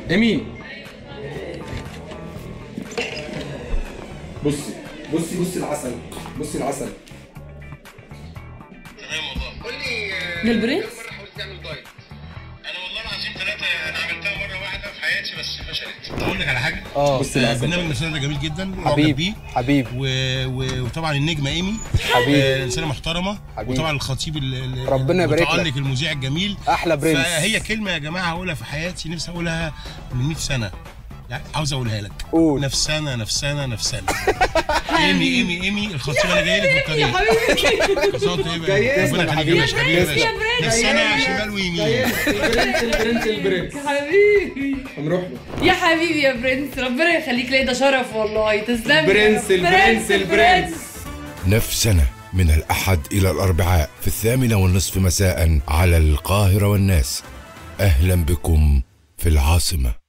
ايمي بصي بصي بصي العسل بصي العسل تمام والله قول لي للبرنس؟ مره حاولت تعمل دايت انا والله العظيم ثلاثه انا عملتها مره واحده في حياتي بس فشلت اقول لك على حاجه اه بصي آه، العسل برنامج نفسنا ده جميل جدا معجب حبيب بيه حبيب و... و... وطبعا النجمه ايمي حبيب. آه، انسانه محترمه حبيب. وطبعا الخطيب ال- ال- ربنا يبارك لك. المتالق المذيع الجميل احلى برنس فهي كلمه يا جماعه هقولها في حياتي نفسي اقولها من 100 سنه يعني عاوز اقولها لك قول. نفسنا نفسنا نفسنا ايمي ايمي ايمي الخطيب انا جاي لك في الطريق قصاد ايه بقى؟ جاي ربنا اسمع يخليك يا حبيبي. باشا حبيبي يا باشا برنس. نفسنا شمال ويمين البرنس البرنس البرنس حبيبي هنروح له يا حبيبي يا برنس ربنا يخليك ليا ده شرف والله تسلم لي. البرنس، البرنس، البرنس. نفسنا من الأحد إلى الأربعاء في الثامنة والنصف مساء على القاهرة والناس أهلا بكم في العاصمة